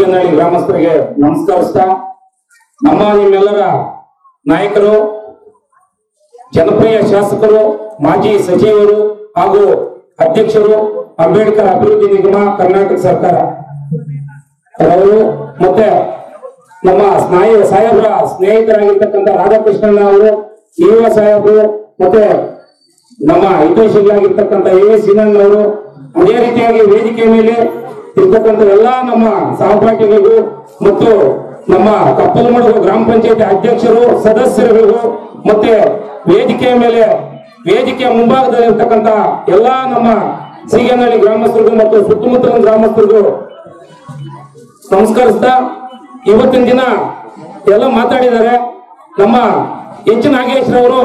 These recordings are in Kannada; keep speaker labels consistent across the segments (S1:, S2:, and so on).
S1: ಸೀಗನಹಳ್ಳಿ ಗ್ರಾಮಸ್ಥರಿಗೆ ನಮಸ್ಕರಿಸ್ತಾ ನಮ್ಮ ನಿಮ್ಮೆಲ್ಲರ ನಾಯಕರು ಜನಪ್ರಿಯ ಶಾಸಕರು ಮಾಜಿ ಸಚಿವರು ಹಾಗೂ ಅಧ್ಯಕ್ಷರು ಅಂಬೇಡ್ಕರ್ ಅಭಿವೃದ್ಧಿ ನಿಗಮ ಕರ್ನಾಟಕ ಸರ್ಕಾರ ಅವರು ಮತ್ತೆ ನಮ್ಮ ಸ್ನಾಯು ಸಾಹೇಬರ ಸ್ನೇಹಿತರಾಗಿರ್ತಕ್ಕಂಥ ರಾಧಾಕೃಷ್ಣಣ್ಣ ಅವರು ಯುವ ಸಾಹೇಬರು ಮತ್ತೆ ನಮ್ಮ ಹಿತೈಷಿಗಳಾಗಿರ್ತಕ್ಕಂಥ ಎ ವಿ ಅವರು ಅದೇ ರೀತಿಯಾಗಿ ವೇದಿಕೆ ಮೇಲೆ ಇರ್ತಕ್ಕಂಥ ಎಲ್ಲಾ ನಮ್ಮ ಸಹಪಾಠಿಗಳಿಗೂ ಮತ್ತು ನಮ್ಮ ಕಪ್ಪಲಮಡುಗು ಗ್ರಾಮ ಪಂಚಾಯತಿ ಅಧ್ಯಕ್ಷರು ಸದಸ್ಯರುಗಳಿಗೂ ಮತ್ತೆ ವೇದಿಕೆಯ ಮೇಲೆ ವೇದಿಕೆಯ ಮುಂಭಾಗದಲ್ಲಿ ಇರ್ತಕ್ಕಂಥ ಎಲ್ಲಾ ನಮ್ಮ ಸೀಗನಹಳ್ಳಿ ಗ್ರಾಮಸ್ಥರಿಗೂ ಮತ್ತು ಸುತ್ತಮುತ್ತಲಿನ ಗ್ರಾಮಸ್ಥರಿಗೂ ನಮಸ್ಕರಿಸ್ತಾ ಇವತ್ತಿನ ದಿನ ಎಲ್ಲ ಮಾತಾಡಿದ್ದಾರೆ ನಮ್ಮ ಎಚ್ ನಾಗೇಶ್ ರವರು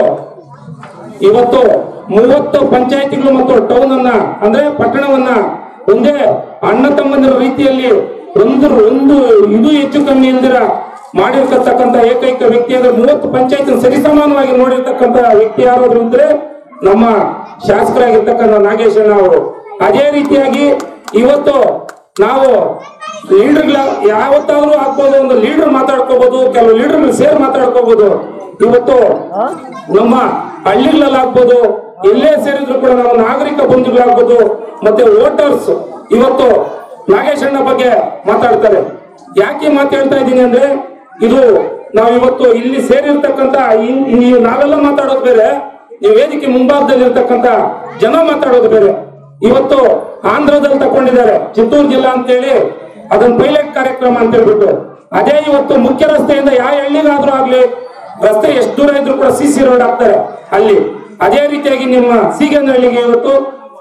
S1: ಇವತ್ತು ಮೂವತ್ತು ಪಂಚಾಯತಿಗಳು ಮತ್ತು ಟೌನ್ ಅನ್ನ ಅಂದ್ರೆ ಪಟ್ಟಣವನ್ನ ಒಂದೇ ಅಣ್ಣ ತಮ್ಮಂದಿರ ರೀತಿಯಲ್ಲಿ ಒಂದು ಒಂದು ಇದು ಹೆಚ್ಚು ಕಮ್ಮಿ ಇಲ್ದಿರ ಮಾಡಿರ್ತಕ್ಕಂಥ ಏಕೈಕ ವ್ಯಕ್ತಿ ಅಂದ್ರೆ ಮೂವತ್ತು ಪಂಚಾಯತ್ ಸರಿಸಮಾನವಾಗಿ ನೋಡಿರ್ತಕ್ಕಂಥ ವ್ಯಕ್ತಿ ಯಾರಾದ್ರು ಇದ್ರೆ ನಮ್ಮ ಶಾಸಕರಾಗಿರ್ತಕ್ಕಂಥ ನಾಗೇಶಣ್ಣ ಅವರು ಅದೇ ರೀತಿಯಾಗಿ ಇವತ್ತು ನಾವು ಲೀಡರ್ಗಳ ಯಾವತ್ತಾದ್ರೂ ಆಗ್ಬೋದು ಒಂದು ಲೀಡರ್ ಮಾತಾಡ್ಕೋಬಹುದು ಕೆಲವು ಲೀಡರ್ ಸೇರ್ ಮಾತಾಡ್ಕೋಬಹುದು ಇವತ್ತು ನಮ್ಮ ಹಳ್ಳಿಗಳಲ್ಲಿ ಆಗ್ಬೋದು ಎಲ್ಲೇ ಸೇರಿದ್ರು ಕೂಡ ನಾವು ನಾಗರಿಕ ಬಂಧುಗಳಾಗ್ಬೋದು ಮತ್ತೆ ವೋಟರ್ಸ್ ಇವತ್ತು ನಾಗೇಶಣ್ಣ ಬಗ್ಗೆ ಮಾತಾಡ್ತಾರೆ ಯಾಕೆ ಮಾತಾಡ್ತಾ ಇದ್ದೀನಿ ಅಂದ್ರೆ ಇದು ನಾವು ಇವತ್ತು ಇಲ್ಲಿ ಸೇರಿರ್ತಕ್ಕಂತ ಇನ್- ನೀವು ನಾವೆಲ್ಲ ಮಾತಾಡೋದು ಬೇರೆ ಈ ವೇದಿಕೆ ಮುಂಭಾಗದಲ್ಲಿ ಇರ್ತಕ್ಕಂತ ಜನ ಮಾತಾಡೋದು ಬೇರೆ ಇವತ್ತು ಆಂಧ್ರದಲ್ಲಿ ತಕೊಂಡಿದ್ದಾರೆ ಚಿತ್ತೂರು ಜಿಲ್ಲಾ ಅಂತೇಳಿ ಅದನ್ನ ಪೈಲಟ್ ಕಾರ್ಯಕ್ರಮ ಅಂತ ಹೇಳ್ಬಿಟ್ಟು ಅದೇ ಇವತ್ತು ಮುಖ್ಯ ರಸ್ತೆಯಿಂದ ಯಾವ ಹಳ್ಳಿಗಾದ್ರೂ ಆಗ್ಲಿ ರಸ್ತೆ ಎಷ್ಟು ದೂರ ಇದ್ರೂ ಕೂಡ ಸಿ ಸಿ ರೋಡ್ ಆಗ್ತಾರೆ ಅಲ್ಲಿ ಅದೇ ರೀತಿಯಾಗಿ ನಿಮ್ಮ ಸೀಗನಹಳ್ಳಿಗೆ ಇವತ್ತು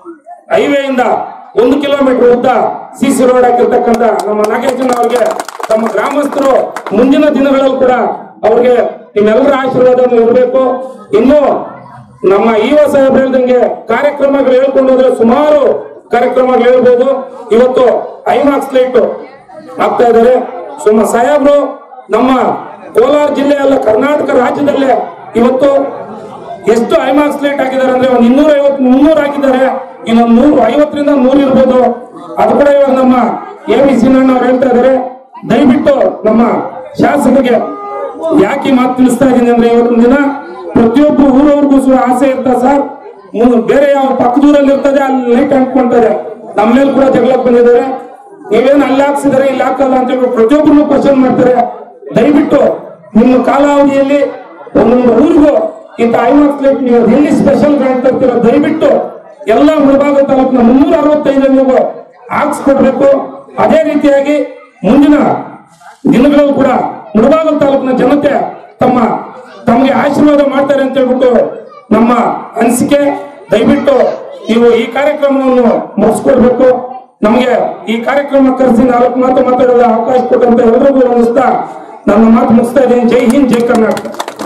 S1: ಹೈವೇ ಇಂದ ಒಂದು ಕಿಲೋಮೀಟರ್ ಉದ್ದ ಸಿ ಸಿ ರೋಡ್ ಹಾಕಿರ್ತಕ್ಕಂಥ ನಮ್ಮ ನಾಗೇಶನ್ ಅವರಿಗೆ ತಮ್ಮ ಗ್ರಾಮಸ್ಥರು ಮುಂದಿನ ದಿನಗಳಲ್ಲಿ ಕೂಡ ಅವ್ರಿಗೆ ನಿಮ್ಮೆಲ್ಲರ ಆಶೀರ್ವಾದ ಇರಬೇಕು ಇನ್ನು ನಮ್ಮ ಇಒ ಸಾಹೇಬ್ ಹೇಳ್ದಂಗೆ ಕಾರ್ಯಕ್ರಮಗಳು ಹೇಳ್ಕೊಂಡು ಹೋದ್ರೆ ಸುಮಾರು ಕಾರ್ಯಕ್ರಮಗಳು ಹೇಳ್ಬೋದು ಇವತ್ತು ಐಮಾಕ್ಸ್ ಲೈಟ್ ಆಗ್ತಾ ಇದ್ದಾರೆ ಸುಮ್ಮ ಸಾಹೇಬ್ರು ನಮ್ಮ ಕೋಲಾರ ಜಿಲ್ಲೆ ಅಲ್ಲ ಕರ್ನಾಟಕ ರಾಜ್ಯದಲ್ಲೇ ಇವತ್ತು ಎಷ್ಟು ಐಮಾಕ್ಸ್ ಲೈಟ್ ಹಾಕಿದ್ದಾರೆ ಅಂದ್ರೆ ಒಂದು ಇನ್ನೂರ ಐವತ್ತು ಮುನ್ನೂರು ಹಾಕಿದ್ದಾರೆ ಇನ್ನೊಂದು ನೂರು ಐವತ್ತರಿಂದ ನೂರು ಇರ್ಬೋದು ಅದು ಕೂಡ ಇವಾಗ ನಮ್ಮ ಎ ವಿ ಸಿನಣ್ಣ ಅವ್ರು ಹೇಳ್ತಾ ಇದ್ದಾರೆ ದಯವಿಟ್ಟು ನಮ್ಮ ಶಾಸಕರಿಗೆ ಯಾಕೆ ಈ ಮಾತು ತಿಳಿಸ್ತಾ ಇದ್ದೀನಿ ಅಂದ್ರೆ ಇವತ್ತಿನ ದಿನ ಪ್ರತಿಯೊಬ್ಬರು ಊರವ್ರಿಗೂ ಸಹ ಆಸೆ ಇರ್ತಾ ಸರ್ ಮು- ಬೇರೆ ಯಾವ ಪಕ್ಕದೂರಲ್ಲಿ ಇರ್ತದೆ ಅಲ್ಲಿ ಲೈಟ್ ಹಾಕೊಂತಾರೆ ನಮ್ಮ ಮೇಲೆ ಕೂಡ ಜಗಳಕ್ಕೆ ಬಂದಿದ್ದಾರೆ ನೀವೇನು ಅಲ್ಲಿ ಹಾಕ್ಸಿದಾರೆ ಇಲ್ಲಿ ಹಾಕಲ್ಲ ಅಂತ ಹೇಳಿ ಪ್ರತಿಯೊಬ್ಬರು ಕ್ವಶನ್ ಮಾಡ್ತಾರೆ ದಯವಿಟ್ಟು ನಿಮ್ಮ ಕಾಲಾವಧಿಯಲ್ಲಿ ಒಂದೊಂದು ಊರಿಗೂ ಇಂಥ ಐಮಾಕ್ಸ್ ಲೈಟ್ ನೀವು ಎಲ್ಲಿ ಸ್ಪೆಷಲ್ ಗ್ರಾಂಟ್ ತರ್ತೀರೋ ದಯವಿಟ್ಟು ಎಲ್ಲ ಮುಳಬಾಗ ತಾಲೂಕಿನ ಮುನ್ನೂರ ಅರವತ್ತೈದು ನೀವು ಹಾಕ್ಸ್ಕೊಡ್ಬೇಕು ಅದೇ ರೀತಿಯಾಗಿ ಮುಂದಿನ ದಿನಗಳಲ್ಲೂ ಕೂಡ ಮುಳಬಾಗ ತಾಲೂಕಿನ ಜನತೆ ತಮ್ಮ ತಮಗೆ ಆಶೀರ್ವಾದ ಮಾಡ್ತಾರೆ ಅಂತ ಹೇಳ್ಬಿಟ್ಟು ನಮ್ಮ ಅನಿಸಿಕೆ ದಯವಿಟ್ಟು ನೀವು ಈ ಕಾರ್ಯಕ್ರಮವನ್ನು ಮುಗಿಸ್ಕೊಡ್ಬೇಕು ನಮಗೆ ಈ ಕಾರ್ಯಕ್ರಮ ಕರೆಸಿ ನಾಲ್ಕು ಮಾತು ಮಾತಾಡಲು ಅವಕಾಶ ಕೊಟ್ಟಂತ ಎಲ್ರಿಗೂ ಅನ್ನಿಸ್ತಾ ನನ್ನ ಮಾತು ಮುಗಿಸ್ತಾ ಇದ್ದೀನಿ ಜೈ ಹಿಂದ್ ಜೈ ಕರ್ನಾಟಕ